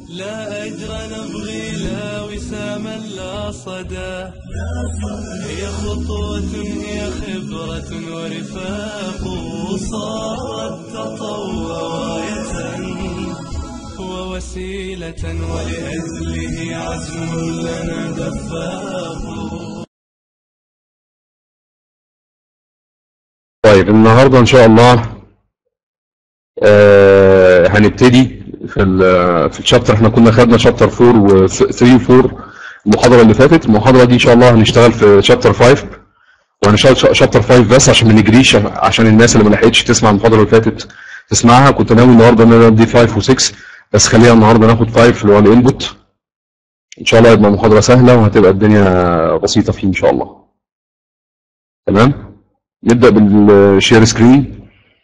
لا أجر نبغي لا وساما لا صدى هي خطوة هي خبرة ورفاق صارت تطوع راية ووسيلة ولأجله عزم لنا دفاق طيب النهارده ان شاء الله آه هنبتدي في ال في الشابتر احنا كنا خدنا شابتر 4 و 3 و 4 المحاضره اللي فاتت المحاضره دي ان شاء الله هنشتغل في شابتر 5 وهنشتغل شابتر 5 بس عشان ما نجريش عشان الناس اللي ما لحقتش تسمع المحاضره اللي فاتت تسمعها كنت ناوي النهارده ان انا ندي 5 و 6 بس خلينا النهارده ناخد 5 اللي هو الانبوت ان شاء الله يبقى محاضره سهله وهتبقى الدنيا بسيطه فيه ان شاء الله تمام نبدا بالشير سكرين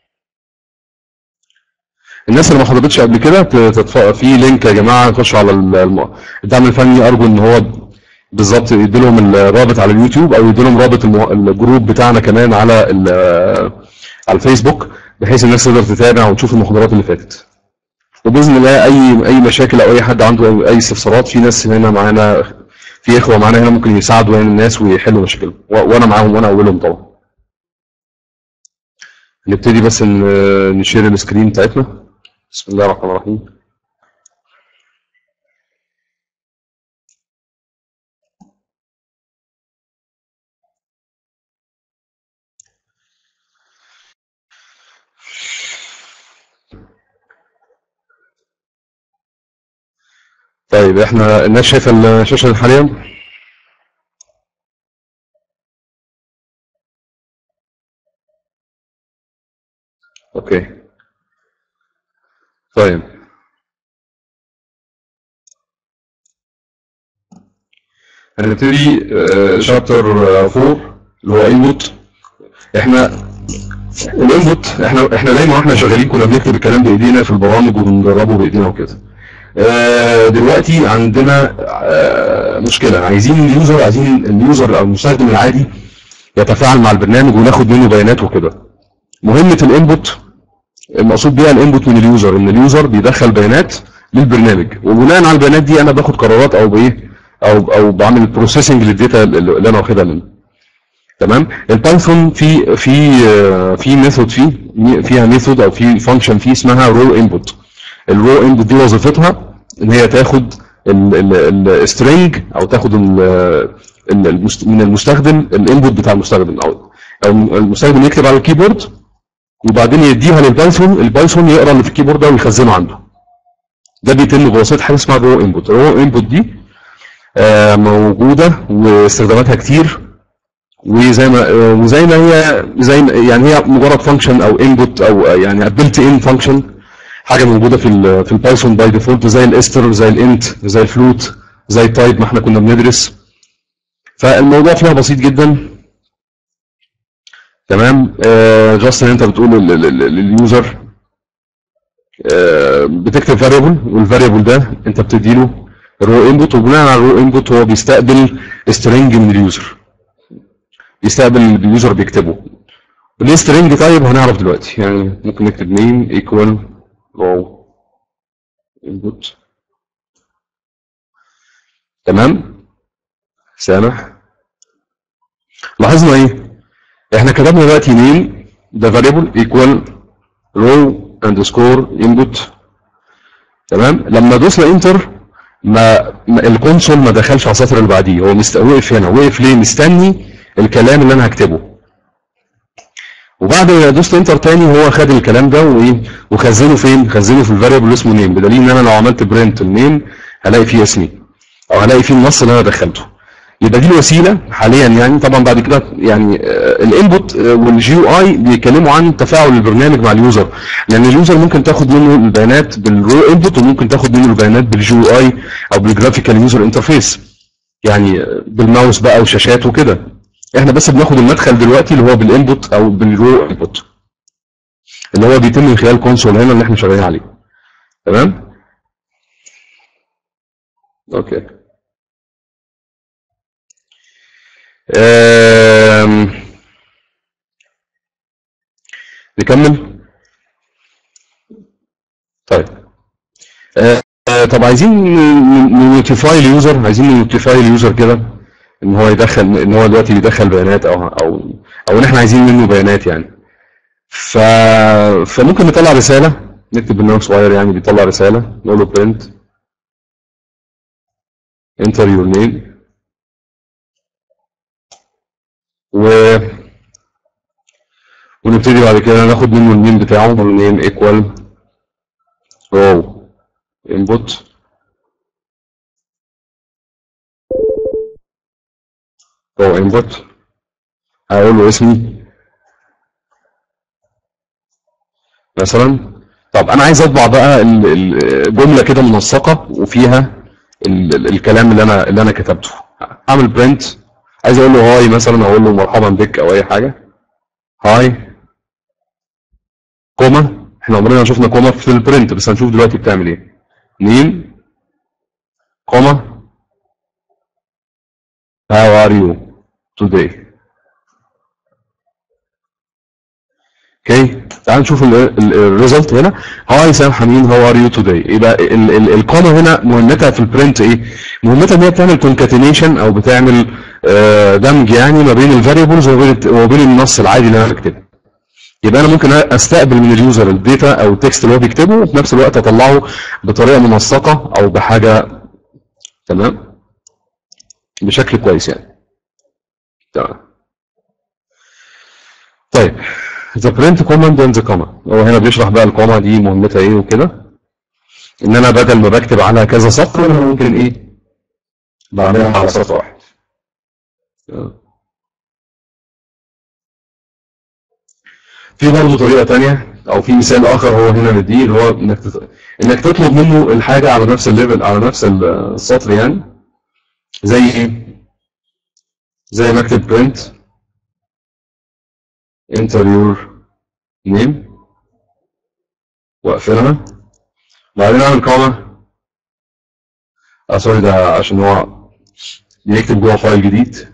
الناس اللي ما حضرتش قبل كده تتف... في لينك يا جماعه تخشوا على الم... الدعم الفني ارجو ان هو بالظبط يدي لهم الرابط على اليوتيوب او يدي لهم رابط المو... الجروب بتاعنا كمان على ال... على الفيسبوك بحيث الناس تقدر تتابع وتشوف المحاضرات اللي فاتت وباذن الله اي اي مشاكل او اي حد عنده اي استفسارات في ناس هنا معانا في اخوه معانا هنا ممكن يساعدوا يعني الناس ويحلوا مشاكلهم و... وانا معاهم وانا اولهم طبعا نبتدي بس نشير السكرين بتاعتنا بسم الله الرحمن الرحيم طيب احنا الناس شايفه الشاشه حاليا اوكي طيب هنبتدي شابتر 4 اللي هو انبوت احنا الانبوت احنا احنا دايما واحنا شغالين كنا بنكتب الكلام بايدينا في البرامج وبنجربه بايدينا وكده دلوقتي عندنا مشكله عايزين اليوزر عايزين اليوزر او المستخدم العادي يتفاعل مع البرنامج وناخد منه بيانات وكده مهمه الانبوت المقصود بيها الانبوت من اليوزر ان اليوزر بيدخل بيانات للبرنامج وبناء على البيانات دي انا باخد قرارات او بايه او او بعمل بروسيسنج للداتا اللي انا واخدها منه تمام البايثون في في في ميثود فيه فيها ميثود او في فانكشن فيه اسمها رو انبوت الرو انبوت دي وظيفتها ان هي تاخد السترنج او تاخد من المستخدم الانبوت بتاع المستخدم او او المستخدم يكتب على الكيبورد وبعدين يديها للبايثون البايثون يقرا اللي في الكيبورد ده ويخزنه عنده ده بيتم بواسطه حاجه اسمها الرو انبوت الرو انبوت دي آه موجوده واستخداماتها كتير وزي ما آه وزي ما هي زي ما يعني هي مجرد فانكشن او انبوت او يعني بيلت ان فانكشن حاجه موجوده في ال في البايثون باي ديفولت زي الاستر زي الانت زي الفلوت زي التايب ما احنا كنا بندرس فالموضوع فيها بسيط جدا تمام آه جاست ان انت بتقول لليوزر آه بتكتب فاريبل والفاريبل ده انت بتدي له الرو انبوت وبناء على الرو انبوت هو بيستقبل سترينج من اليوزر بيستقبل اللي اليوزر بيكتبه ليه سترينج طيب هنعرف دلوقتي يعني ممكن نكتب نيم ايكوال رو انبوت تمام سامح لاحظنا ايه احنا كتبنا دلوقتي نيم ده فاريبل ايكوال رو اندرسكور انبوت تمام لما دوسنا انتر ما, ما الكونسول ما دخلش على السطر اللي بعديه هو مست... وقف هنا وقف ليه مستني الكلام اللي انا هكتبه وبعد ما دوست انتر تاني هو خد الكلام ده وايه وخزنه فين خزنه في الفاريبل اللي اسمه نيم بدليل ان انا لو عملت برنت النيم هلاقي فيه اسمي او هلاقي فيه النص اللي انا دخلته يبقى دي الوسيله حاليا يعني طبعا بعد كده يعني الانبوت والجي يو اي بيتكلموا عن تفاعل البرنامج مع اليوزر لان اليوزر ممكن تاخد منه البيانات بالرو انبوت وممكن تاخد منه البيانات بالجي يو اي او بالجرافيكال يوزر انترفيس يعني بالماوس بقى وشاشات وكده احنا بس بناخد المدخل دلوقتي اللي هو بالانبوت او بالرو انبوت اللي هو بيتم من خلال كونسول هنا اللي احنا شغالين عليه تمام اوكي آم، نكمل طيب آه، آه طب عايزين نوتيفاي اليوزر عايزين نوتيفاي اليوزر كده ان هو يدخل ان هو دلوقتي بيدخل بيانات او او او ان احنا عايزين منه بيانات يعني ف فممكن نطلع رساله نكتب برنامج صغير يعني بيطلع رساله نقول له print enter your name و ونبتدي بعد كده ناخد منه النيم بتاعه نقول له name equal row input row input هقول له اسمي مثلا طب انا عايز اطبع بقى ال- ال- جمله كده منسقه وفيها ال- ال- الكلام اللي انا اللي انا كتبته اعمل برنت عايز اقول له هاي مثلا اقول له مرحبا بك او اي حاجه هاي كوما احنا عمرنا ما شفنا كوما في البرنت بس هنشوف دلوقتي بتعمل ايه نيم كوما how are you today اوكي تعال نشوف الريزلت هنا هاي سام حمين هاو ار يو توداي يبقى ال- ال- الكوما هنا مهمتها في البرنت ايه مهمتها ان هي بتعمل كونكاتينيشن او بتعمل آه، دمج يعني ما بين الفاريبلز وما بين وما بين النص العادي اللي انا بكتبه يبقى انا ممكن استقبل من اليوزر الداتا او التكست اللي هو بيكتبه وفي نفس الوقت اطلعه بطريقه منسقه او بحاجه تمام بشكل كويس يعني تمام طيب the print command and the comma هو هنا بيشرح بقى الكوما دي مهمتها ايه وكده ان انا بدل ما بكتب على كذا سطر انا ممكن ايه بعملها على سطر واحد في برضه طريقة تانية أو في مثال آخر هو هنا مديه اللي هو إنك تت... إنك تطلب منه الحاجة على نفس الليفل على نفس السطر يعني زي إيه؟ زي ما أكتب print enter your name وأقفلها بعدين أعمل كوما آه سوري ده عشان هو بيكتب جوه فايل جديد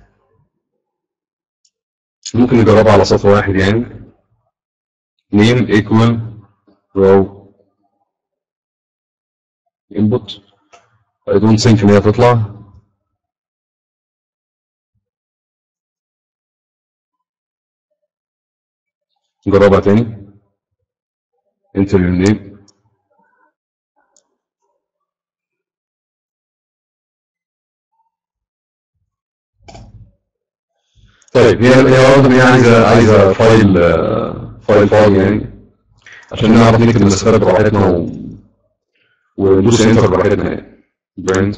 ممكن نجربها على سطر واحد يعني name equal row input I don't think ان هي تطلع نجربها تاني enter your name طيب هي هي واضح ان هي عايزه عايزه فايل آه، فايل فاضي يعني عشان نعرف نكتب المسافات براحتنا و... وندوس انتر براحتنا يعني برنت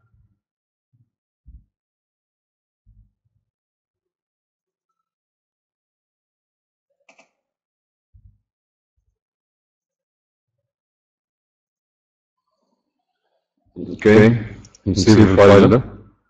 اوكي نسيب الفايل ده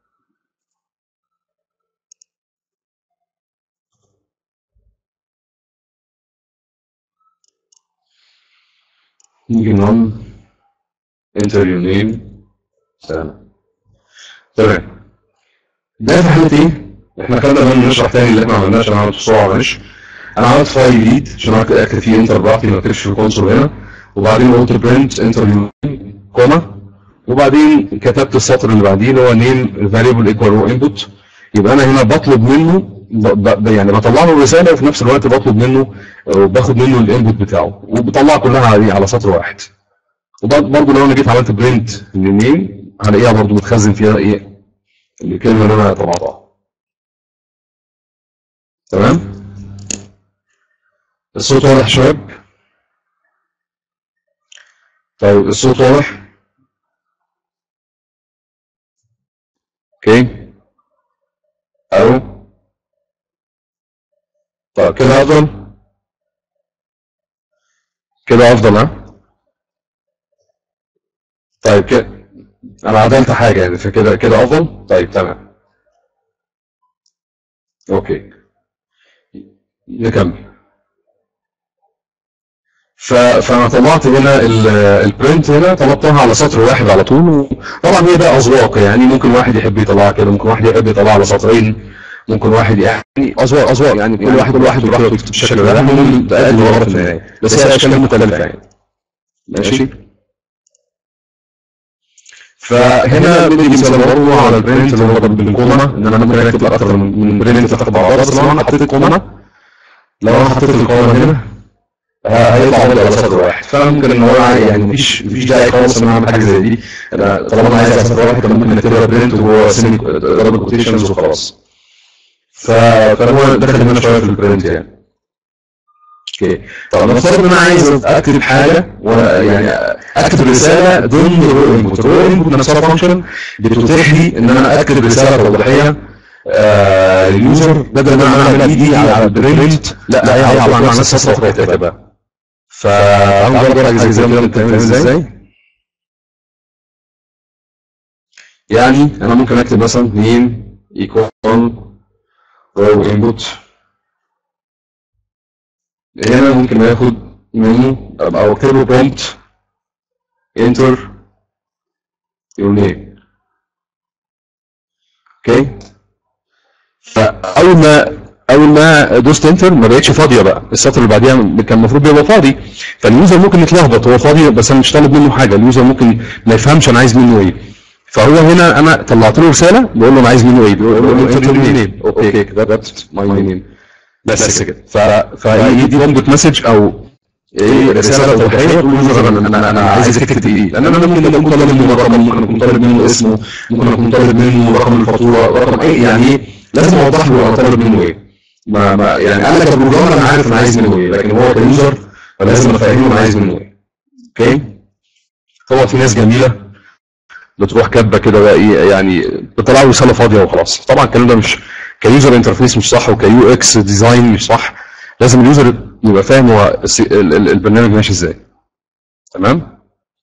نيجي نعمل enter your name سلام تمام ده في حالة ايه؟ احنا خدنا بالنا نشرح تاني اللي احنا ما عملناش انا عملت بسرعة معلش انا عملت فايل جديد عشان اكتب فيه انتر براحتي ما اكتبش في الكونسول هنا وبعدين قلت برنت انتر يور كوما وبعدين كتبت السطر اللي بعديه اللي هو نيم فاريبل ايكوال رو انبوت يبقى انا هنا بطلب منه ب- ب- يعني بطلع له الرساله وفي نفس الوقت بطلب منه وباخد منه الانبوت بتاعه وبطلعها كلها على على سطر واحد وبرضه لو انا جيت عملت برنت للنيم هلاقيها برضه متخزن فيها ايه الكلمه اللي انا طبعتها تمام الصوت واضح يا شباب طيب الصوت واضح اوكي الو طيب كده افضل كده افضل ها طيب كده انا عدلت حاجه يعني فكده كده افضل طيب تمام اوكي نكمل ف... فانا طلعت هنا ال- البرنت هنا طلبتها على سطر واحد على طول طبعا هي ده اذواق يعني ممكن واحد يحب يطلعها كده ممكن واحد يحب يطلعها على سطرين ممكن واحد يعني اذواق اذواق يعني كل واحد كل واحد براحته يكتب بالشكل ده المهم تأدي الغرض في النهايه بس هي اشكال مختلفه يعني ماشي فهنا بدي مثال برضه على البرنت اللي هو بالكوما ان انا ممكن اكتب اكتر من برنت تحت بعضها بس لو انا حطيت كوما لو انا حطيت الكوما هنا هيطلع برضه على سطر واحد فممكن ان هو يعني مفيش مفيش داعي خالص ان انا اعمل حاجه زي دي انا طالما انا عايز على سطر واحد كان ممكن اكتبها برنت وهو سيمي دبل كوتيشنز وخلاص فهو دخل هنا شويه في البرنت يعني اوكي طب نفترض ان انا عايز اكتب حاجه يعني اكتب رساله ضمن الرو انبوت الرو انبوت نفسها فانكشن بتتيح لي ان انا اكتب رساله توضيحيه آه لليوزر بدل ما انا اعمل ايدي على البرنت لا هي عباره عن نفس السطر كاتبها فتعالوا نجرب حاجه زي كده ممكن تعمل ازاي يعني انا ممكن اكتب مثلا نيم ايكوال رو انبوت هنا ممكن اخد منه او اكتب له برومبت انتر يور نيم اوكي فاول ما اول ما دوست انتر ما بقتش فاضيه بقى السطر اللي بعديها كان المفروض يبقى فاضي فاليوزر ممكن يتلخبط هو فاضي بس انا مش طالب منه حاجه اليوزر ممكن ما يفهمش انا عايز منه ايه فهو هنا انا طلعت له رساله بقول له انا عايز منه ايه بقول له انتر يور نيم اوكي كتبت ماي نيم بس كده ف فدي دي بومبت مسج او ايه رساله توضيحيه تقول لليوزر انا انا انا عايز اكتب ايه لان انا ممكن اكون طالب منه رقم ممكن اكون طالب منه اسمه ممكن اكون طالب منه رقم الفاتوره رقم ايه يعني ايه لازم اوضح له انا طالب منه ايه ما, ما يعني انا كبروجرامر انا عارف انا عايز منه ايه لكن هو كيوزر فلازم افهمه انا عايز منه ايه اوكي هو في ناس جميله بتروح كاتبه كده بقى ايه يعني بتطلع له رساله فاضيه وخلاص طبعا الكلام ده مش كيوزر انترفيس مش صح وكيو اكس ديزاين مش صح لازم اليوزر يبقى فاهم هو البرنامج ماشي ازاي تمام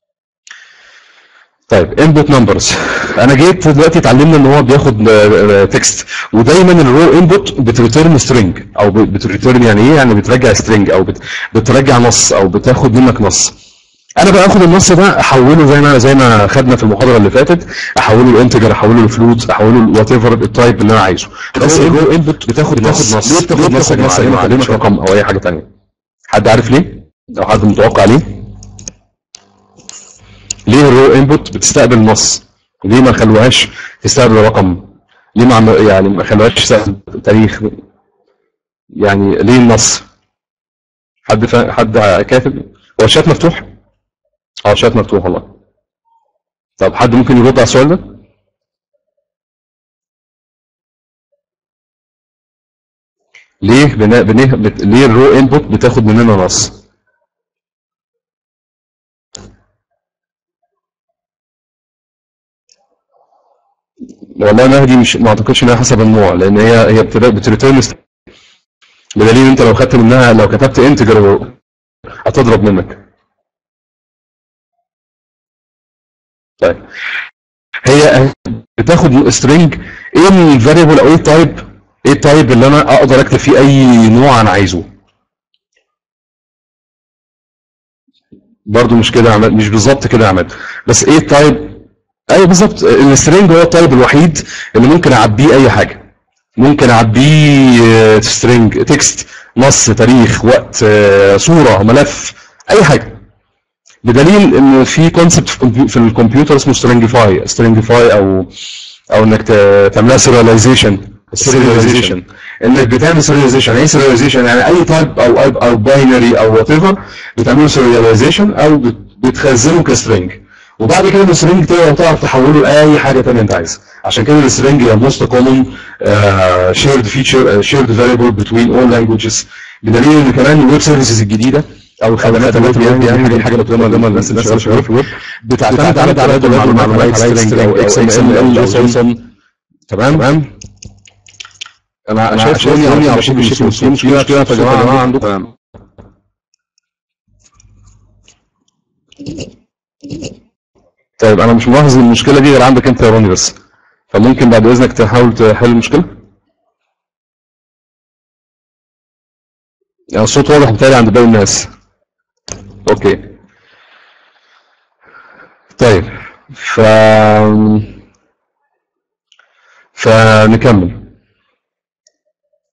طيب انبوت نمبرز انا جيت دلوقتي اتعلمنا ان هو بياخد تكست ودايما الرو انبوت بتريتيرن سترينج او بتريتيرن يعني ايه يعني بترجع سترينج او بترجع نص او بتاخد منك نص انا بقى اخد النص ده احوله زي ما زي ما خدنا في المحاضره اللي فاتت احوله لانتجر احوله لفلوت احوله لوات ايفر التايب اللي انا عايزه بس الرو انبوت بتاخد نص نص ليه بتاخد نص يا جماعه ليه ما تعلمش رقم او اي حاجه ثانيه حد عارف ليه او حد متوقع ليه ليه الرو انبوت بتستقبل نص ليه ما خلوهاش تستقبل رقم ليه ما يعني ما خلوهاش تستقبل تاريخ يعني ليه النص حد فا... حد كاتب هو الشات مفتوح اه شات مفتوح والله طب حد ممكن يرد على السؤال ده ليه بنا... بنا... بت... ليه الرو انبوت بتاخد مننا نص والله مهدي مش ما اعتقدش انها حسب النوع لان هي هي بتريتيرن بدليل انت لو خدت منها لو كتبت انتجر هتضرب منك طيب هي بتاخد سترينج ايه الفاريبل او ايه التايب ايه التايب اللي انا اقدر اكتب فيه اي نوع انا عايزه برضو مش كده يا عماد مش بالظبط كده يا عماد بس ايه التايب ايوه بالظبط السترينج هو التايب الوحيد اللي ممكن اعبيه اي حاجه ممكن اعبيه سترينج تكست نص تاريخ وقت صوره ملف اي حاجه بدليل ان في كونسبت في الكمبيوتر اسمه سترينجيفاي سترينجيفاي او او انك تعملها سيرياليزيشن السيرياليزيشن انك بتعمل سيرياليزيشن ايه سيرياليزيشن يعني اي تايب او او باينري او وات ايفر بتعمله سيرياليزيشن او بتخزنه كسترينج وبعد كده السترينج تقدر تعرف تحوله لاي حاجه ثانيه انت عايزها عشان كده السترينج هي موست كومن شيرد فيتشر شيرد فاريبل بتوين اول لانجوجز بدليل ان كمان الويب سيرفيسز الجديده او الخدمات اللي بي يعني دي حاجه بتقولها لما الناس اللي شغاله في الويب بتعتمد على تعدد المعلومات على سترينج او اكس ام ال جيسون تمام تمام انا شايف شغلي على ماشي بشكل مش مشكله يا جماعه عندكم طيب انا مش ملاحظ المشكله دي غير عندك انت يا روني بس فممكن بعد اذنك تحاول تحل المشكله يعني الصوت واضح بالتالي عند باقي الناس اوكي طيب ف فنكمل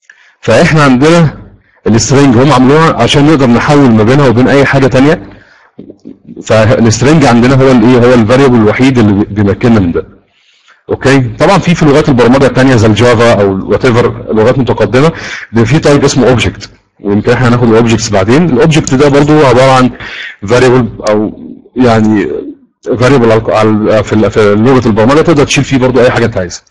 فاحنا عندنا السترينج هم عملوها عشان نقدر نحول ما بينها وبين اي حاجه تانية فالسترنج عندنا هو الايه هو الفاريبل الوحيد اللي بيمكننا من ده اوكي طبعا في في لغات البرمجه الثانيه زي الجافا او وات ايفر لغات متقدمه بيبقى في تايب اسمه اوبجكت ويمكن احنا هناخد الاوبجكتس بعدين الاوبجكت ده برضو عباره عن فاريبل او يعني فاريبل على في في لغه البرمجه تقدر تشيل فيه برضو اي حاجه انت عايزها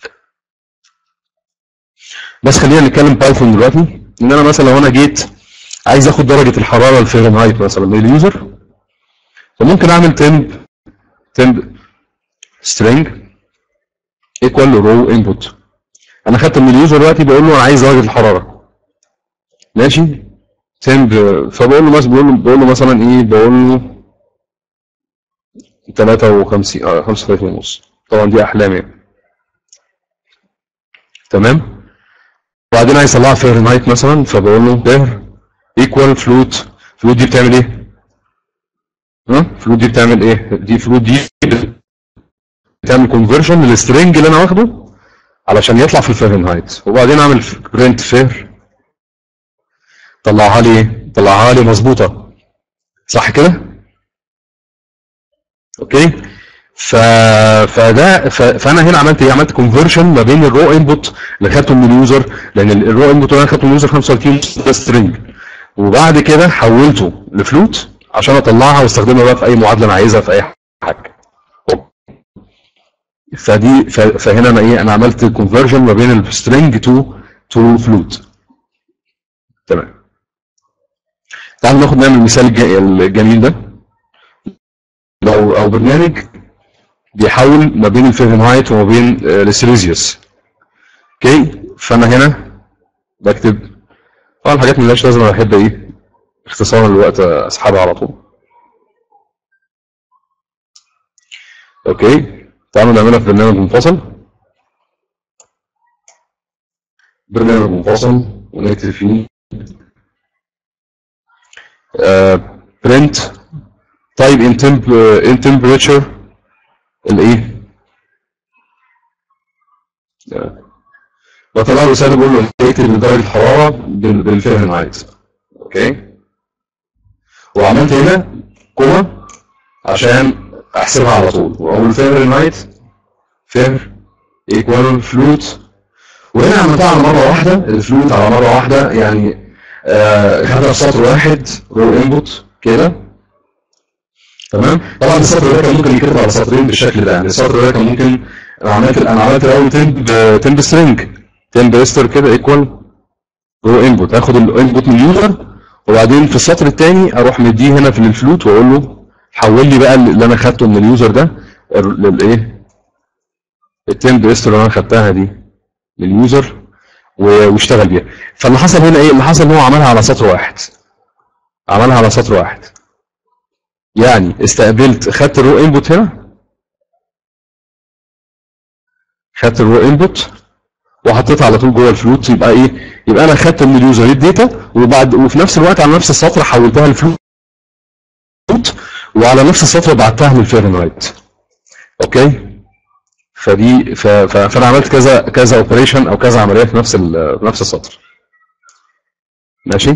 بس خلينا نتكلم بايثون دلوقتي ان انا مثلا لو انا جيت عايز اخد درجه الحراره الفahrenheit مثلا من اليوزر فممكن اعمل temp temp string equal row input انا خدت من اليوزر دلوقتي بقول له انا عايز درجه الحراره ماشي temp فبقول له مثلا بقول له بقول له مثلا ايه بقول له 53 اه 35 ونص طبعا دي احلام يعني تمام وبعدين عايز اطلعها فahrenheit مثلا فبقول له ده equal float float دي بتعمل ايه؟ ها فلوت دي بتعمل ايه دي فلوت دي بتعمل كونفرجن للسترنج اللي انا واخده علشان يطلع في الفahrenheit وبعدين اعمل برنت فير طلعها لي ايه طلعها لي مظبوطه صح كده اوكي ف... فده ف... فانا هنا عملت ايه عملت كونفرجن ما بين الرو انبوت اللي خدته من اليوزر لان الرو انبوت اللي انا خدته من اليوزر 35 ده سترنج وبعد كده حولته لفلوت عشان اطلعها واستخدمها بقى في اي معادله انا عايزها في اي حاجه فدي ف- فهنا انا ايه انا عملت كونفرجن ما بين السترنج تو تو فلوت تمام تعالوا ناخد نعمل المثال الج- الجميل ده لو او برنامج بيحول ما بين الفahrenheit وما بين آه، السيليزيوس اوكي فانا هنا بكتب طبعا الحاجات ملهاش لازمه انا بحب ايه اختصارا الوقت اسحبها على طول اوكي تعالوا نعملها في برنامج منفصل برنامج منفصل ونكتب فيه برنت تايب ان temp ان temperature الايه بطلع له رساله بقول له اكتب درجه الحراره بال- بالفahrenheit اوكي وعملت هنا كوما عشان احسبها على طول واقول فahrenheit فهر ايكوال فلوت وهنا عملتها على مره واحده الفلوت على مره واحده يعني آه خدها في سطر واحد رو انبوت كده تمام طبعا السطر ده كان ممكن يتكتب على سطرين بالشكل ده يعني السطر ده كان ممكن انا عملت انا عملت الاول تمب تمب سترينج تمب استر كده ايكوال رو انبوت اخد الانبوت من اليوزر وبعدين في السطر الثاني اروح مديه هنا في الفلوت واقول له حول لي بقى اللي انا خدته من اليوزر ده للايه التمب استر اللي انا خدتها دي لليوزر و- واشتغل بيها فاللي حصل هنا ايه اللي حصل ان هو عملها على سطر واحد عملها على سطر واحد يعني استقبلت خدت الرو انبوت هنا خدت الرو انبوت وحطيتها على طول جوه الفلوت يبقى ايه يبقى انا خدت من اليوزر الداتا وبعد وفي نفس الوقت على نفس السطر حولتها لفلوت وعلى نفس السطر بعتها للفahrenheit اوكي فدي ف... ف... فانا عملت كذا كذا اوبريشن او كذا عمليه في نفس ال... في نفس السطر ماشي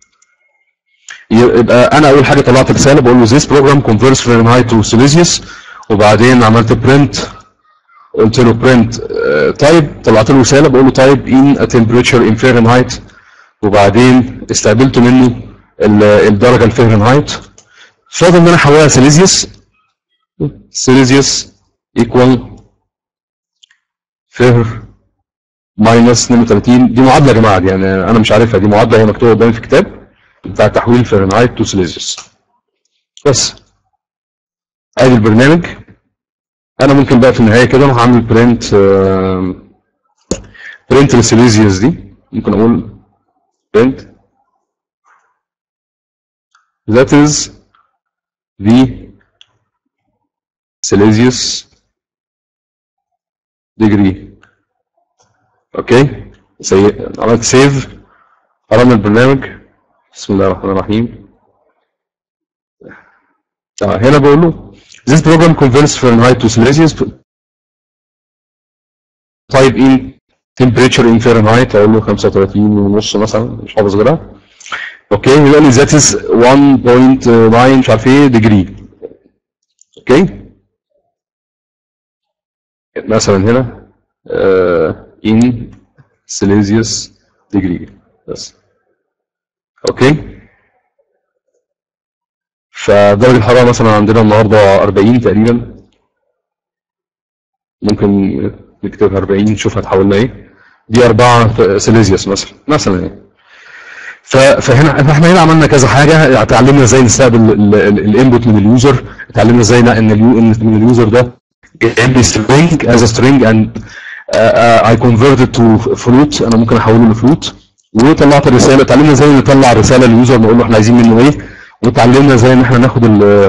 يبقى انا اول حاجه طلعت رساله بقول له this program converts Fahrenheit to Celsius وبعدين عملت print قلت له print تايب طلعت له رساله بقول له تايب in a temperature in Fahrenheit وبعدين استقبلت منه ال- الدرجه الفahrenheit فاضل ان انا احولها سيليزيوس سيليزيوس ايكوال فهر ماينس 32 دي معادله يا جماعه دي يعني انا مش عارفها دي معادله هي مكتوبه قدامي في كتاب بتاع تحويل فahrenheit تو سيليزيوس بس ادي البرنامج انا ممكن بقى في النهايه كده انا هعمل برنت برنت للسيليزيوس دي ممكن اقول برنت that is the Celsius degree اوكي سي... عملت سيف قررنا البرنامج بسم الله الرحمن الرحيم آه هنا بقول له this program converts Fahrenheit to Celsius type in temperature in Fahrenheit اقول له 35 ونص مثلا مش حافظ غيرها اوكي يقول لي ذات از 1.9 مش عارف ايه ديجري اوكي مثلا هنا ان سيليزيوس ديجري بس اوكي فدرجة الحرارة مثلا عندنا النهاردة 40 تقريبا ممكن نكتبها 40 نشوف هتحولنا ايه دي 4 سيليزيوس مثلا مثلا يعني ف- فهنا فاحنا هنا عملنا كذا حاجه اتعلمنا ازاي نستقبل الانبوت من اليوزر اتعلمنا ازاي ن- ان اليو ان من اليوزر ده جايب لي string as a string and uh, uh, I converted to float انا ممكن احوله لفلوت وطلعت الرساله اتعلمنا ازاي نطلع رساله لليوزر نقول له احنا عايزين منه ايه واتعلمنا ازاي ان احنا ناخد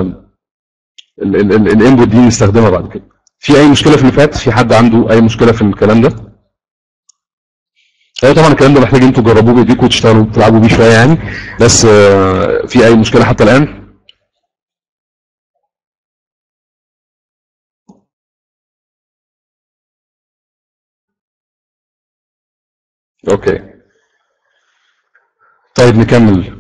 الانبوت دي نستخدمها بعد كده في اي مشكله في اللي فات في حد عنده اي مشكله في الكلام ده هو طبعا الكلام ده محتاج انتوا تجربوه بايديكم وتشتغلوا تلعبوا بيه شويه يعني بس آه، في اي مشكله حتى الان اوكي طيب نكمل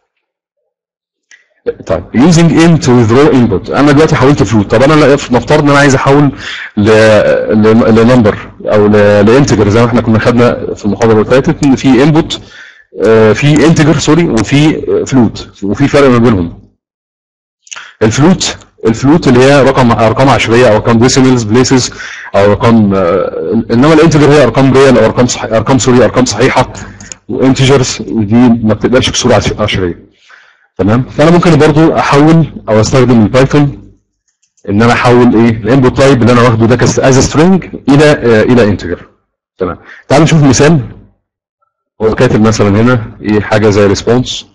طيب using in to withdraw input انا دلوقتي حولت فلوت طب انا لا- نفترض ان انا عايز احول ل لنمبر او لانتجر زي ما احنا كنا خدنا في المحاضره اللي فاتت ان في انبوت في انتجر سوري وفي فلوت وفي فرق ما بينهم الفلوت الفلوت اللي هي رقم ارقام عشريه او ارقام ديسيمالز بليسز او ارقام آه، انما الانتجر هي ارقام ريال او ارقام صح... ارقام سوري ارقام صحيحه وانتجرز دي ما بتقبلش بصوره عش- عشريه تمام فانا ممكن برضو احول او استخدم البايثون ان انا احول ايه الانبوت تايب اللي انا واخده ده از سترينج الى آه، الى انتجر تمام تعالوا نشوف مثال هو كاتب مثلا هنا ايه حاجه زي ريسبونس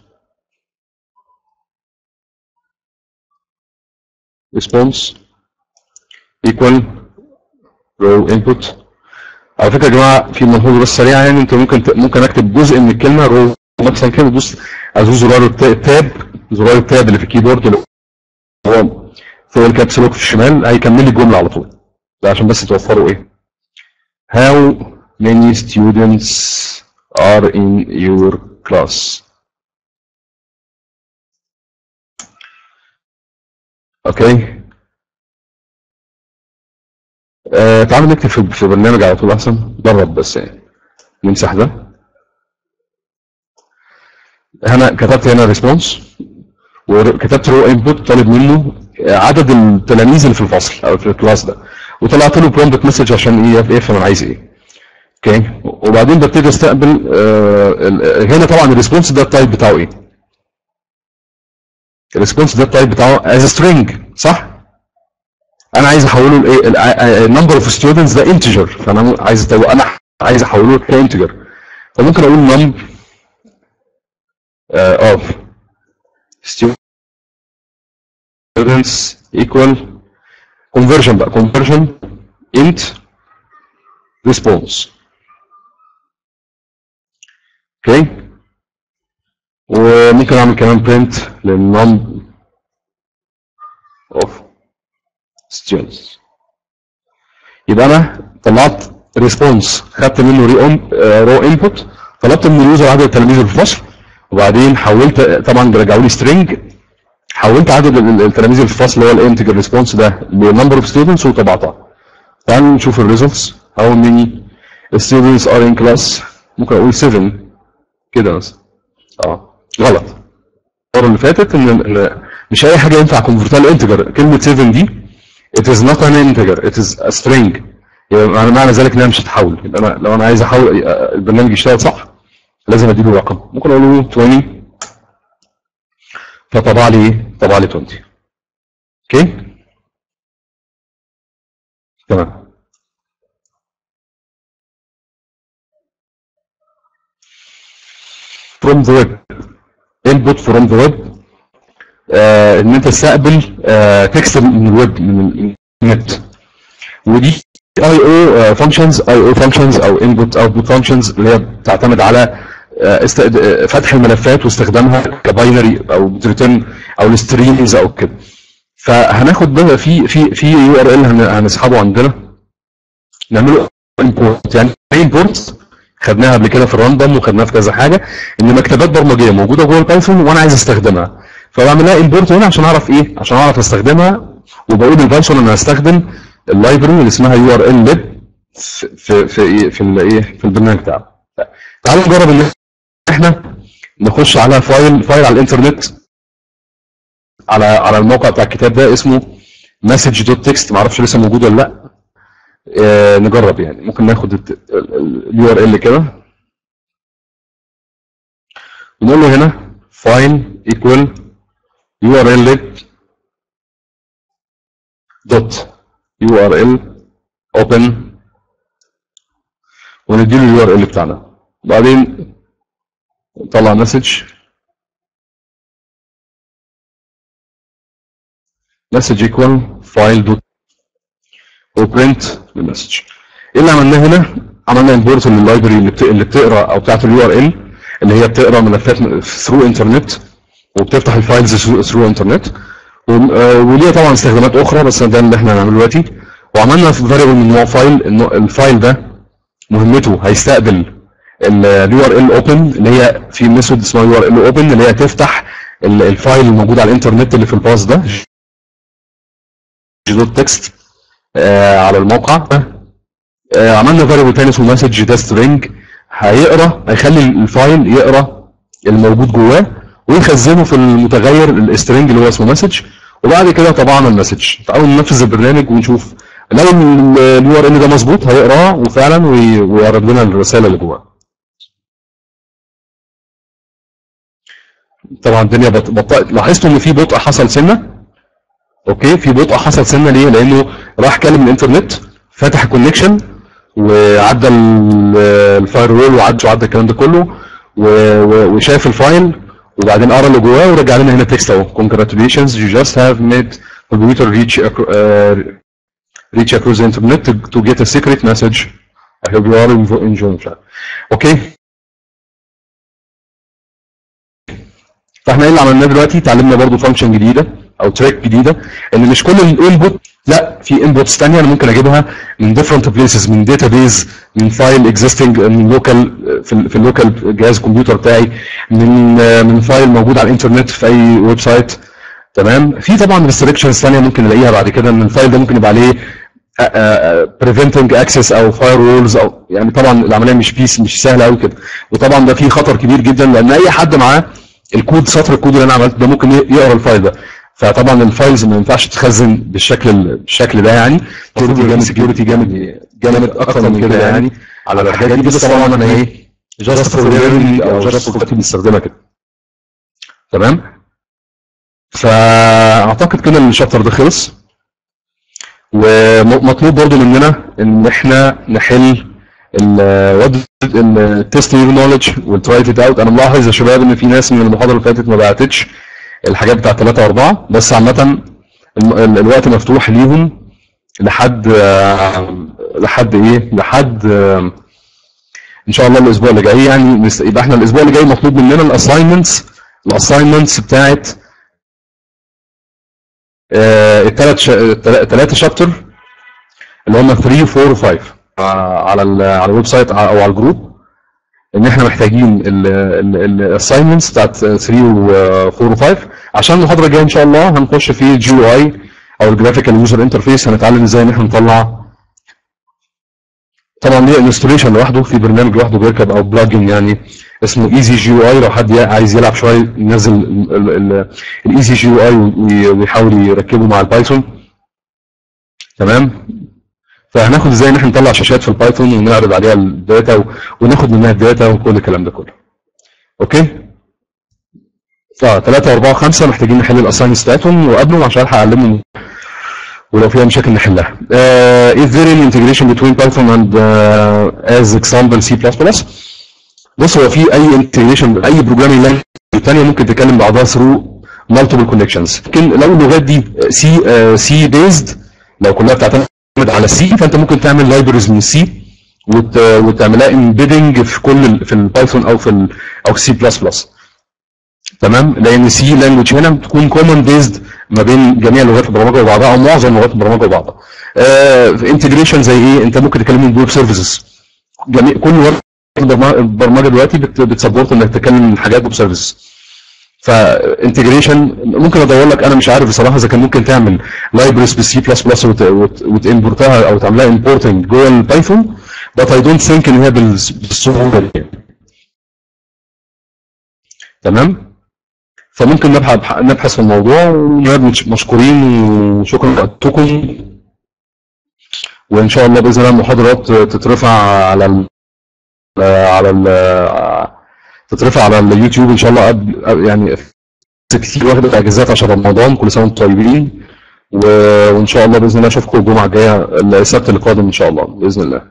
response equal row input على فكره يا جماعه في ملحوظه بس سريعه يعني انت ممكن ت- ممكن اكتب جزء من الكلمه رو مثلا كده دوس ازوز زرار الت- التاب زرار التاب اللي في الكيبورد اللي هو فوق الكابس لوك في الشمال هيكمل لي الجمله على طول ده عشان بس توفروا ايه how many students are in your class اوكي آه تعالوا نكتب في في برنامج على طول احسن جرب بس يعني نمسح ده هنا كتبت هنا ريسبونس وكتبت رو انبوت طالب منه عدد التلاميذ اللي في الفصل او في الكلاس ده وطلعت له برومبت مسج عشان ايه يفهم انا عايز ايه اوكي وبعدين ببتدي استقبل آه ال- هنا طبعا الريسبونس ده التايب بتاعه ايه الريسبونس ده التايب بتاعه از سترينج صح انا عايز احوله لايه النمبر اوف ستودنتس ده انتجر فانا م- عايز أتو- انا عايز احوله كانتجر فممكن اقول نم اوف students equal conversion بقى conversion int response اوكي وممكن اعمل كمان print للنم of students يبقى انا طلعت ريسبونس خدت منه رو انبوت طلبت من اليوزر عدد التلاميذ اللي في الفصل وبعدين حولت طبعا رجعوا لي سترينج حولت عدد ال- التلاميذ اللي في الفصل اللي هو الانتجر ريسبونس ده لنمبر اوف ستودنتس وطبعتها تعالوا نشوف الريزلتس how many students are in class ممكن اقول 7 كده مثلا اه غلط المره اللي فاتت ان إن مش اي حاجه ينفع كونفرتها لانتجر كلمه 7 دي it is not an integer it is a string يبقى معنى معنى ذلك انها مش هتحول يبقى انا لو انا عايز احول البرنامج يشتغل صح لازم اديله رقم ممكن اقول له 20 فطبع لي ايه؟ طبع لي 20 اوكي تمام from the web input from the web آه ان انت تستقبل آه تكست من الويب من النت ودي اي او فانكشنز اي او فانكشنز او انبوت اوتبوت فانكشنز اللي هي بتعتمد على آه، است- آه، فتح الملفات واستخدامها كباينري او بتريترن او الستريمز او كده فهناخد بقى في في في يو ار ال هنسحبه عندنا نعمله امبورت يعني امبورت خدناها قبل كده في الراندوم وخدناها في كذا حاجه ان مكتبات برمجيه موجوده جوه البايثون وانا عايز استخدمها فبعمل لها امبورت هنا عشان اعرف ايه عشان اعرف استخدمها وبقول للبايثون انا هستخدم اللايبرري اللي اسمها يو ار ال ليب في في في ايه في الايه في البرنامج بتاعنا تعالوا نجرب ان احنا نخش على فايل فايل على الانترنت على على الموقع بتاع الكتاب ده اسمه مسج دوت تكست معرفش لسه موجود ولا لا آه نجرب يعني ممكن ناخد اليو ار ال كده ونقول له هنا فايل ايكوال يو ار ال دوت يو ار ال اوبن ونديله اليو ار ال بتاعنا بعدين نطلع مسج مسج ايكوال فايل دوت وبرنت المسج ايه اللي عملناه هنا عملنا امبورت لللايبرري اللي بت- اللي بتقرا او بتاعت اليو ار ال اللي هي بتقرا ملفات ثرو انترنت وبتفتح الفايلز ثرو انترنت وليها طبعا استخدامات اخرى بس ده اللي احنا هنعمله دلوقتي وعملنا فاريبل من نوع فايل النوع- الفايل ده مهمته هيستقبل اليو ار ال اوبن اللي هي في ميثود اسمها يو ار ال اوبن اللي هي تفتح ال- الفايل الموجود على الانترنت اللي في الباص ده دوت تكست على الموقع آه، عملنا فاريبل تاني اسمه مسج ده سترينج هيقرا هيخلي الفايل يقرا الموجود جواه ويخزنه في المتغير السترينج اللي هو اسمه مسج وبعد كده طبعنا المسج تعالوا ننفذ البرنامج ونشوف لو اليو ار ال ده مظبوط هيقراه وفعلا وي- ويعرض لنا الرساله اللي جواه طبعا الدنيا بط- بطأت لاحظتوا ان في بطء حصل سنه اوكي في بطء حصل سنه ليه لانه راح كلم الانترنت فتح الكونكشن وعدى ال- الفاير وول وعدى وعدى الكلام ده كله و- و- وشاف الفايل وبعدين قرا اللي جواه ورجع لنا هنا تكست اهو congratulations you just have made computer reach ac- uh, reach across the internet to, to get a secret message I hope you are enjo- enjoying that اوكي فاحنا ايه اللي عملناه دلوقتي اتعلمنا برضو فانكشن جديده او تريك جديده ان مش كل الانبوت لا في انبوتس ثانيه انا ممكن اجيبها من different places من database من فايل اكزيستنج من لوكال في ال في اللوكال جهاز كمبيوتر بتاعي من من فايل موجود على الانترنت في اي ويب سايت تمام في طبعا ريستريكشنز ثانيه ممكن نلاقيها بعد كده ان الفايل ده ممكن يبقى عليه preventing access او فاير وولز او يعني طبعا العمليه مش بيس مش سهله قوي كده وطبعا ده فيه خطر كبير جدا لان اي حد معاه الكود سطر الكود اللي انا عملته ده ممكن يقرا الفايل ده فطبعا الفايلز ما ينفعش تتخزن بالشكل ال- بالشكل ده يعني سكيورتي جامد سكيورتي جامد جامد اكتر من كده يعني على الحاجات دي بس طبعا انا ايه جاست فور ليرنينج او جاست فور بنستخدمها كده تمام فاعتقد كده الشابتر ده خلص ومطلوب برضو مننا ان احنا نحل التست نولج والترايت ات اوت انا ملاحظ يا شباب ان في ناس من المحاضره اللي فاتت ما بعتتش الحاجات بتاعت 3 و4 بس عامه الم- ال- الوقت مفتوح ليهم لحد آه، لحد ايه لحد آه، ان شاء الله الاسبوع اللي جاي يعني نست- يبقى احنا الاسبوع اللي جاي مطلوب مننا الاساينمنتس الاساينمنتس بتاعت الثلاث الثلاثه شابتر اللي هم 3 4 و5 على ال على الويب سايت او على الجروب ان احنا محتاجين الاساينمنتس بتاعت 3 و 4 و5 عشان المحاضره الجايه ان شاء الله هنخش في الجي او اي او الجرافيكال يوزر انترفيس هنتعلم ازاي ان احنا نطلع طبعا ليه انستوليشن لوحده في برنامج لوحده بيركب او بلجن يعني اسمه ايزي جي او اي لو حد عايز يلعب شويه ينزل الايزي جي او اي ويحاول يركبه مع البايثون تمام فهناخد ازاي ان احنا نطلع شاشات في البايثون ونعرض عليها الداتا و- وناخد منها الداتا وكل الكلام ده كله اوكي اه 3 و4 و5 محتاجين نحل الاساينمنتس بتاعتهم وقبلهم عشان الحق اعلمهم ولو فيها مشاكل نحلها. Uh, is there any integration between Python and uh, as example C++؟ بص هو في اي انتجريشن اي بروجرامينج لانجوج ثانيه ممكن تتكلم بعضها ثرو مالتيبل كونكشنز لكن لو اللغات دي سي سي بيزد لو كلها بتعتمد على سي فانت ممكن تعمل لايبرز من السي وتعملها امبيدنج في كل ال- في البايثون او في ال او في سي بلس بلس تمام لان سي لانجوج هنا بتكون كومن بيزد ما بين جميع لغات البرمجه وبعضها او معظم لغات البرمجه وبعضها انتجريشن زي ايه انت ممكن تكلمهم بويب سيرفيسز جميع كل ورك البرمجه البرمجة دلوقتي بت- بتسبورت انك تكلم حاجات بسيرفيس فانتجريشن ممكن ادور لك انا مش عارف بصراحه اذا كان ممكن تعمل لايبرز بالسي بلس بلس وتمبورتها او تعملها امبورتنج جوه البايثون but I don't think ان هي بالس- بالسهوله دي تمام فممكن نبحث نبحث في الموضوع ونبقى مشكورين وشكرا لوقتكم وان شاء الله باذن الله المحاضرات تترفع على ال على ال تترفع على اليوتيوب ان شاء الله قبل يعني كتير واخدة اجازات عشان رمضان كل سنه وانتم طيبين و- وان شاء الله باذن الله اشوفكم الجمعه الجايه السبت القادم ان شاء الله باذن الله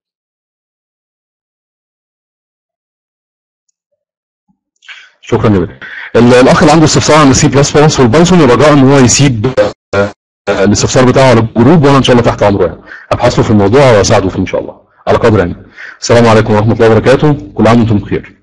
شكرا جدا ال- الاخ اللي عنده استفسار عن السي بلس بلس والبايثون رجاء ان هو يسيب آه، آه، الاستفسار بتاعه على الجروب وانا ان شاء الله تحت امره يعني ابحث له في الموضوع واساعده فيه ان شاء الله على قدر يعني السلام عليكم ورحمه الله وبركاته كل عام وانتم بخير